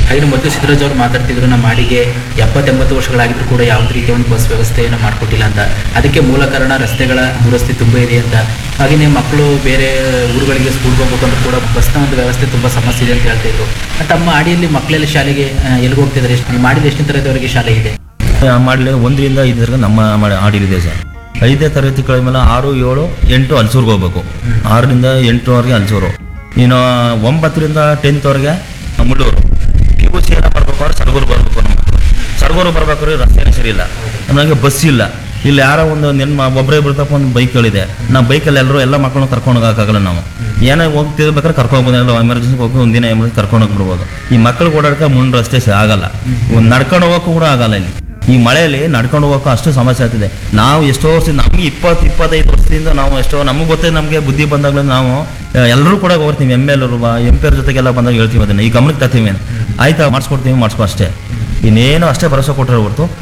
ಐದು ಮೊದಲು ಸಿದ್ದರಾಜ್ ಅವರು ಮಾತಾಡ್ತಿದ್ರು ನಮ್ಮ ಮಾಡಿಗೆ ಎಪ್ಪತ್ತೆಂಬತ್ತು ವರ್ಷಗಳಾಗಿದ್ರು ಕೂಡ ಯಾವುದೇ ರೀತಿಯ ಒಂದು ಬಸ್ ವ್ಯವಸ್ಥೆಯನ್ನು ಮಾಡಿಕೊಟ್ಟಿಲ್ಲ ಅಂತ ಅದಕ್ಕೆ ಮೂಲ ಕಾರಣ ರಸ್ತೆಗಳ ದುರಸ್ತಿ ತುಂಬ ಇದೆ ಅಂತ ಹಾಗೆಯೇ ಮಕ್ಕಳು ಬೇರೆ ಊರುಗಳಿಗೆ ಸ್ಕೂಲ್ಗೆ ಹೋಗ್ಬೇಕಂದ್ರೂ ಕೂಡ ಬಸ್ನ ಒಂದು ವ್ಯವಸ್ಥೆ ತುಂಬ ಸಮಸ್ಯೆ ಇದೆ ಅಂತ ಹೇಳ್ತಾ ಇದ್ರು ತಮ್ಮ ಆಡಿಯಲ್ಲಿ ಮಕ್ಕಳೆಲ್ಲ ಶಾಲೆಗೆ ಆ, ಎಲ್ಲಿಗೆ ಹೋಗ್ತಿದ್ದಾರೆ ಎಷ್ಟು ನೀವು ಮಾಡಿದ ಎಷ್ಟನೇ ತರಗತಿವರೆಗೆ ಶಾಲೆ ಇದೆ ಮಾಡಲಿ ಒಂದರಿಂದ ಐದರವರೆಗೆ ನಮ್ಮ ಮಾಡಿ ಆಡಿಲಿದೆ ಸರ್ ಐದನೇ ತರಗತಿ ಕಳೆದ ಮೇಲೆ ಆರು ಏಳು ಎಂಟು ಹಲ್ಸೂರ್ಗೆ ಹೋಗ್ಬೇಕು ಆರರಿಂದ ಎಂಟುವರೆಗೆ ಹಲ್ಸೂರು ಇನ್ನು ಒಂಬತ್ತರಿಂದ ಟೆಂತ್ವರೆಗೆ ಮುಳ್ಳೂರು ಯು ಸಿ ಎಲ್ಲ ಬರ್ಬೇಕಾದ್ರೆ ಸರಗೂರು ಬರಬೇಕು ನಮ್ಮ ಮಕ್ಕಳು ಸರಗೂರು ಬರ್ಬೇಕಾದ್ರೆ ರಸ್ತೆನೇ ಸರಿ ಇಲ್ಲ ನಮಗೆ ಬಸ್ ಇಲ್ಲ ಇಲ್ಲಿ ಯಾರೋ ಒಂದು ನೆನ್ಮ ಒಬ್ಬರೇ ಬಿಡ್ತಪ್ಪ ಒಂದು ಬೈಕ್ಗಳಿದೆ ನಾವು ಬೈಕಲ್ಲಿ ಎಲ್ಲರೂ ಎಲ್ಲ ಮಕ್ಕಳನ್ನ ಕರ್ಕೊಂಡು ಹೋಗೋಕ್ಕಾಗಲ್ಲ ನಾವು ಏನೋ ಹೋಗ್ತಿರ್ಬೇಕಾದ್ರೆ ಕರ್ಕೊಂಡು ಹೋಗ್ಬೋದು ಎಮರ್ಜೆನ್ಸಿ ಹೋಗಿ ಒಂದಿನ ಎಮರ್ಜೆನ್ಸಿ ಕರ್ಕೊಂಡು ಹೋಗ್ಬಿಡ್ಬೋದು ಈ ಮಕ್ಕಳು ಓಡಾಡಕ್ಕೆ ಮುಂದೆ ರಸ್ತೆ ಸ- ಆಗಲ್ಲ ಒಂದು ನಡ್ಕೊಂಡು ಹೋಗೋಕ್ಕೂ ಕೂಡ ಆಗಲ್ಲ ಇಲ್ಲಿ ಈ ಮಳೆಯಲ್ಲಿ ನಡ್ಕೊಂಡು ಹೋಗೋಕೆ ಅಷ್ಟು ಸಮಸ್ಯೆ ಆಗ್ತಿದೆ ನಾವು ಎಷ್ಟೋ ವರ್ಷ ನಮ್ಗೆ ಇಪ್ಪತ್ತು ಇಪ್ಪತ್ತೈದು ವರ್ಷದಿಂದ ನಾವು ಎಷ್ಟೋ ನಮಗೆ ಗೊತ್ತೇ ನಮಗೆ ಬುದ್ಧಿ ಬಂದಾಗಲೂ ನಾವು ಎಲ್ಲರೂ ಕೂಡ ಹೋಗ್ತೀವಿ ಎಮ್ ಎಲ್ ಎಂ ಪಿ ಅವ್ರ ಜೊತೆಗೆಲ್ಲ ಬಂದಾಗ ಹೇಳ್ತೀವಿ ಅದನ್ನ ಈ ಗಮನಕ್ಕೆ ತರ್ತೀವಿ ಆಯ್ತಾ ಮಾಡಿಸ್ಕೊಡ್ತೀವಿ ಮಾಡಿಸ್ಕೊ ಅಷ್ಟೇ ಇನ್ನೇನು ಅಷ್ಟೇ ಭರವಸೆ ಕೊಟ್ಟರೆ ಹೊರತು